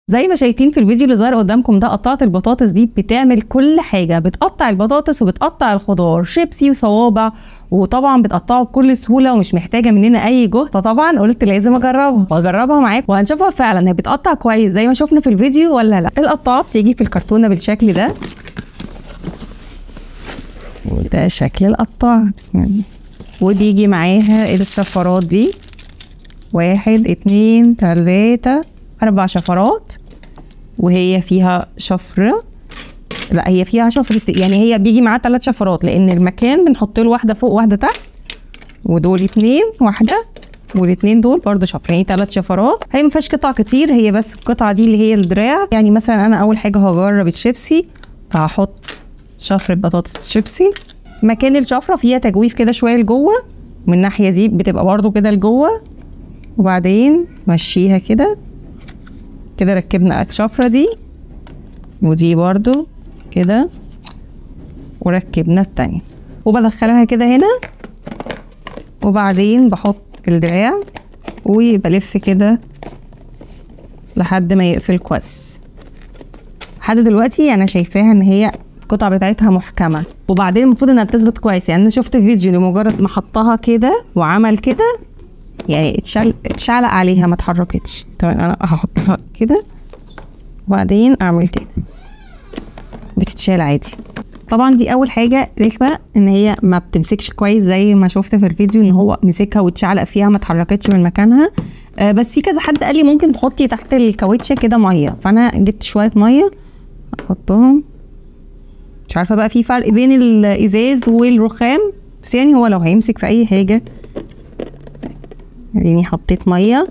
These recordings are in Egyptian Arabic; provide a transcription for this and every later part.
زي ما شايفين في الفيديو اللي ظاهر قدامكم ده قطعة البطاطس دي بتعمل كل حاجة بتقطع البطاطس وبتقطع الخضار شيبسي وصوابع وطبعا بتقطعه بكل سهولة ومش محتاجة مننا أي جهد فطبعا قلت لازم أجربها وأجربها معاكم وهنشوفها فعلا هي بتقطع كويس زي ما شفنا في الفيديو ولا لا القطاعة بتيجي في الكرتونة بالشكل ده وده شكل القطاعة بسم الله وبيجي معاها الشفرات دي واحد اتنين تلاتة أربع شفرات وهي فيها شفرة لا هي فيها شفرة يعني هي بيجي معاها تلات شفرات لأن المكان بنحط له واحدة فوق واحدة تحت ودول اتنين واحدة والاتنين دول برضو شفرة يعني تلات شفرات هي مفيهاش قطع كتير هي بس القطعة دي اللي هي الدراع يعني مثلا أنا أول حاجة هجرب الشيبسي هحط شفرة بطاطس شيبسي مكان الشفرة فيها تجويف كده شوية لجوه من الناحية دي بتبقى برضو كده لجوه وبعدين مشيها كده كده ركبنا الشفرة دي ودي برضو كده وركبنا التانية وبدخلها كده هنا وبعدين بحط الدراع وبلف كده لحد ما يقفل كويس لحد دلوقتي انا شايفاها ان هي القطع بتاعتها محكمة وبعدين المفروض انها بتثبت كويس يعني انا شفت فيديو لمجرد ما حطها كده وعمل كده يعني اتشل اتشعلق عليها ما اتحركتش طبعا انا هحطها كده وبعدين اعمل كده بتتشال عادي طبعا دي اول حاجه رخمه ان هي ما بتمسكش كويس زي ما شفت في الفيديو ان هو مسكها واتشعلق فيها ما اتحركتش من مكانها آه بس في كذا حد قال لي ممكن تحطي تحت الكاوتشه كده ميه فانا جبت شويه ميه احطهم مش عارفه بقى في فرق بين الازاز والرخام بس يعني هو لو هيمسك في اي حاجه يعني حطيت ميه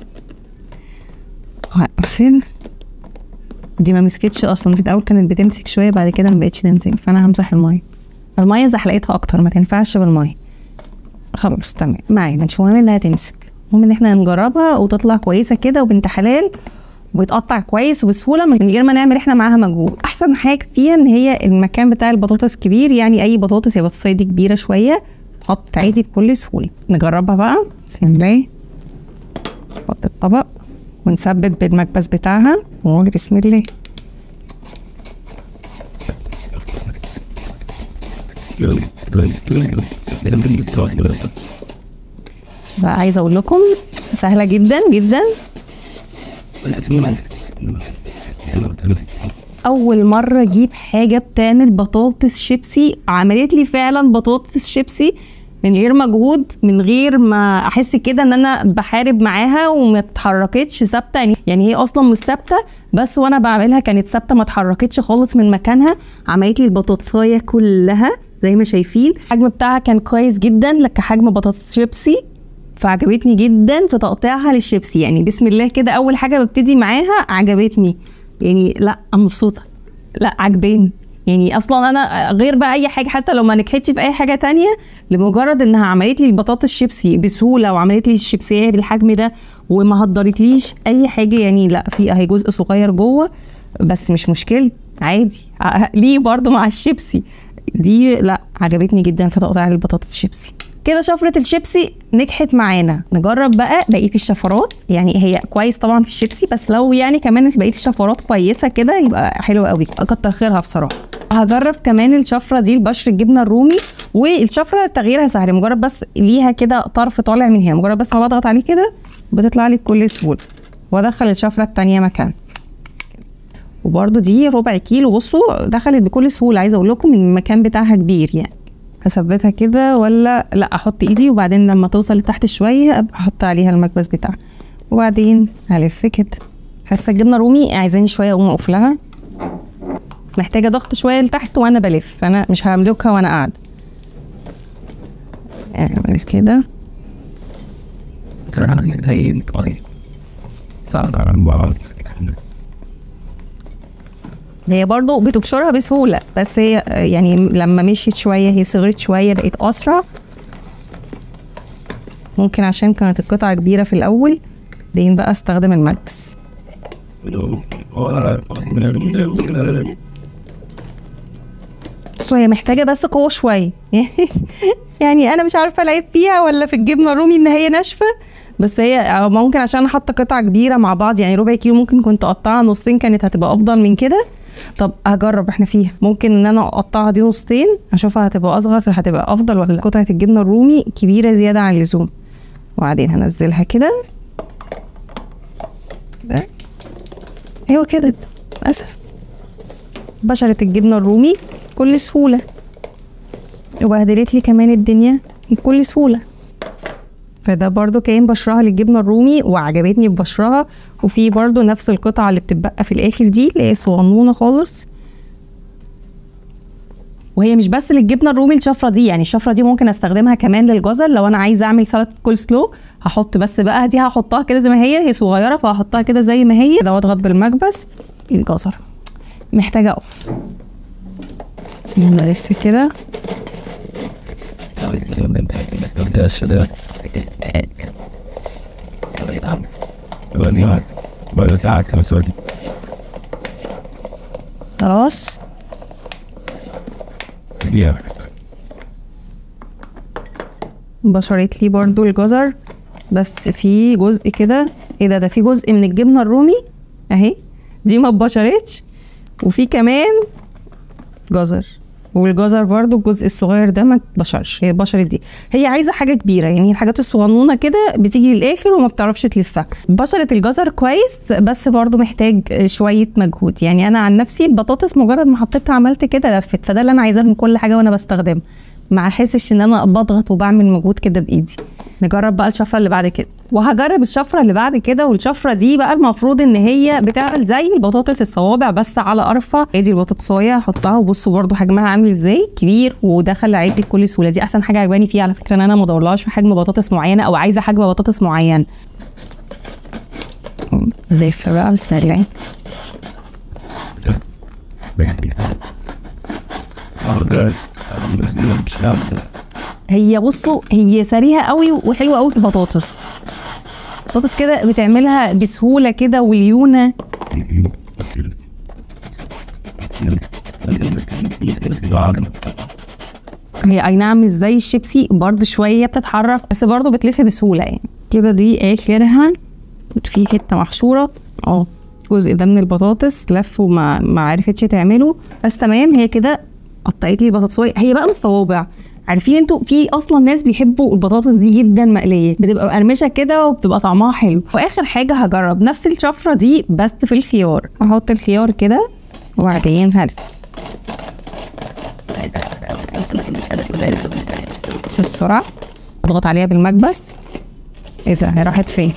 وهقفل دي ما مسكتش اصلا في الاول كانت بتمسك شويه بعد كده ما بقتش تمسك فانا همسح الميه الميه زحلقتها اكتر ما تنفعش بالميه خلاص تمام معايا مش مهم انها تمسك المهم ان احنا نجربها وتطلع كويسه كده وبنت حلال وبتقطع كويس وبسهوله من غير ما نعمل احنا معاها مجهود احسن حاجه فيها ان هي المكان بتاع البطاطس كبير يعني اي بطاطس يا بطاطسيه دي كبيره شويه تحط عادي بكل سهوله نجربها بقى بسم الله نحط الطبق ونثبت بالمكبس بتاعها ونقول بسم الله بقى عايزه اقول لكم سهله جدا جدا اول مره اجيب حاجه بتعمل بطاطس شيبسي عملت لي فعلا بطاطس شيبسي من غير مجهود من غير ما احس كده ان انا بحارب معاها وما اتحركتش ثابته يعني يعني هي اصلا مش ثابته بس وانا بعملها كانت ثابته ما اتحركتش خالص من مكانها عملت لي البطاطسايه كلها زي ما شايفين الحجم بتاعها كان كويس جدا كحجم بطاطس شيبسي فعجبتني جدا في تقطيعها للشيبسي يعني بسم الله كده اول حاجه ببتدي معاها عجبتني يعني لا انا مبسوطه لا عجباني يعني اصلا انا غير بقى اي حاجه حتى لو ما نجحتش في اي حاجه تانية لمجرد انها عملت لي البطاطس شيبسي بسهوله وعملت لي الشيبسيه بالحجم ده وما هدرتليش اي حاجه يعني لا في اهي جزء صغير جوه بس مش مشكله عادي ليه برضو مع الشيبسي دي لا عجبتني جدا في تقطيع البطاطس شيبسي كده شفرة الشيبسي نجحت معانا نجرب بقى بقية الشفرات يعني هي كويس طبعا في الشيبسي بس لو يعني كمان بقية الشفرات كويسة كده يبقى حلو قوي كتر خيرها بصراحة هجرب كمان الشفرة دي البشر الجبنة الرومي والشفرة تغييرها سهل مجرد بس ليها كده طرف طالع من هنا مجرد بس ما بضغط عليه كده بتطلع لي بكل سهولة وادخل الشفرة التانية مكان وبرده دي ربع كيلو بصوا دخلت بكل سهولة عايزة اقول لكم ان المكان بتاعها كبير يعني هثبتها كده ولا لا احط ايدي وبعدين لما توصل لتحت شويه ابقى احط عليها المكبس بتاعها وبعدين هلف كده حاسه الجبنه رومي عايزاني شويه اقوم اقفلها محتاجه ضغط شويه لتحت وانا بلف فانا مش هملكها وانا قاعده اعمل كده هي برضو بتبشرها بسهولة بس هي يعني لما مشيت شوية هي صغرت شوية بقت أسرع ممكن عشان كانت القطعة كبيرة في الأول بعدين بقى استخدم المكبس بصوا هي محتاجة بس قوة شوية يعني أنا مش عارفة العب فيها ولا في الجبنة الرومي إن هي ناشفة بس هي ممكن عشان انا حاطه قطعه كبيره مع بعض يعني ربع كيلو ممكن كنت اقطعها نصين كانت هتبقى افضل من كده طب هجرب احنا فيها ممكن ان انا اقطعها دي نصين اشوفها هتبقى اصغر هتبقى افضل ولا لا قطعه الجبنه الرومي كبيره زياده عن اللزوم وبعدين هنزلها كده ده ايوه كده اسهل بشرة الجبنة الرومي بكل سهولة وبهدلت لي كمان الدنيا بكل سهولة فده برضو كان بشرها للجبنة الرومي وعجبتني ببشرها وفي برضو نفس القطعة اللي بتتبقى في الآخر دي اللي هي صغنونة خالص وهي مش بس للجبنه الرومي الشفره دي يعني الشفره دي ممكن استخدمها كمان للجزر لو انا عايزه اعمل سلطه كول سلو هحط بس بقى دي هحطها كده زي ما هي هي صغيره فهحطها كده زي ما هي كده واضغط بالمكبس الجزر محتاجه اقف لسه كده خلاص بشرت لي برضو الجزر بس في جزء كده ايه ده ده في جزء من الجبنه الرومي اهي دي ما اتبشرتش وفي كمان جزر والجزر برضو الجزء الصغير ده ما اتبشرش هي اتبشرت دي هي عايزه حاجه كبيره يعني الحاجات الصغنونه كده بتيجي للاخر وما بتعرفش تلفها بشرت الجزر كويس بس برضو محتاج شويه مجهود يعني انا عن نفسي البطاطس مجرد ما حطيتها عملت كده لفت فده اللي انا عايزاه من كل حاجه وانا بستخدمها ما احسش ان انا بضغط وبعمل مجهود كده بايدي نجرب بقى الشفره اللي بعد كده وهجرب الشفره اللي بعد كده والشفره دي بقى المفروض ان هي بتعمل زي البطاطس الصوابع بس على ارفع ادي البطاطسايه هحطها وبصوا برده حجمها عامل ازاي كبير ودخل عادي بكل سهوله دي احسن حاجه عجباني فيها على فكره ان انا ما ادورلهاش في حجم بطاطس معينه او عايزه حجم بطاطس معين لف بقى بسم الله هي بصوا هي سريعه قوي وحلوه قوي في البطاطس البطاطس كده بتعملها بسهوله كده وليونه هي اي نعم مش زي الشيبسي برضه شويه بتتحرك بس برضه بتلف بسهوله يعني كده دي اخرها في حته محشوره اه الجزء ده من البطاطس لف وما ما عرفتش تعمله بس تمام هي كده قطعت لي البطاطسايه هي بقى مش صوابع عارفين انتوا في اصلا ناس بيحبوا البطاطس دي جدا مقليه بتبقى مقرمشه كده وبتبقى طعمها حلو واخر حاجه هجرب نفس الشفره دي بس في الخيار احط الخيار كده وبعدين هلف بس السرعه اضغط عليها بالمكبس ايه ده هي راحت فين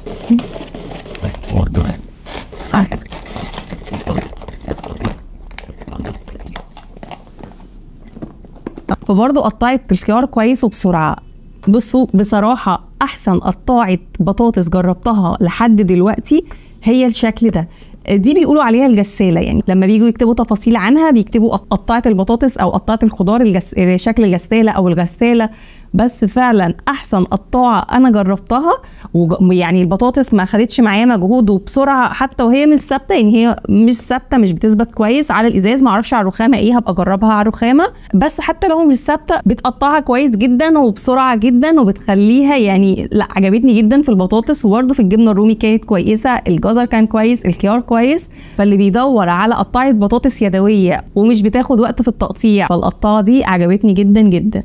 فبرضه قطعت الخيار كويس وبسرعه بصوا بصراحه احسن قطاعه بطاطس جربتها لحد دلوقتي هي الشكل ده دي بيقولوا عليها الجساله يعني لما بيجوا يكتبوا تفاصيل عنها بيكتبوا قطعه البطاطس او قطعه الخضار الجس... شكل الجساله او الغساله بس فعلا احسن قطاعه انا جربتها ويعني البطاطس ما خدتش معايا مجهود وبسرعه حتى وهي مش ثابته يعني هي مش ثابته مش بتثبت كويس على الازاز ما اعرفش على الرخامه ايه هبقى اجربها على الرخامه بس حتى لو مش ثابته بتقطعها كويس جدا وبسرعه جدا وبتخليها يعني لا عجبتني جدا في البطاطس وبرده في الجبنه الرومي كانت كويسه الجزر كان كويس الخيار كويس فاللي بيدور على قطاعه بطاطس يدويه ومش بتاخد وقت في التقطيع فالقطاعه دي عجبتني جدا جدا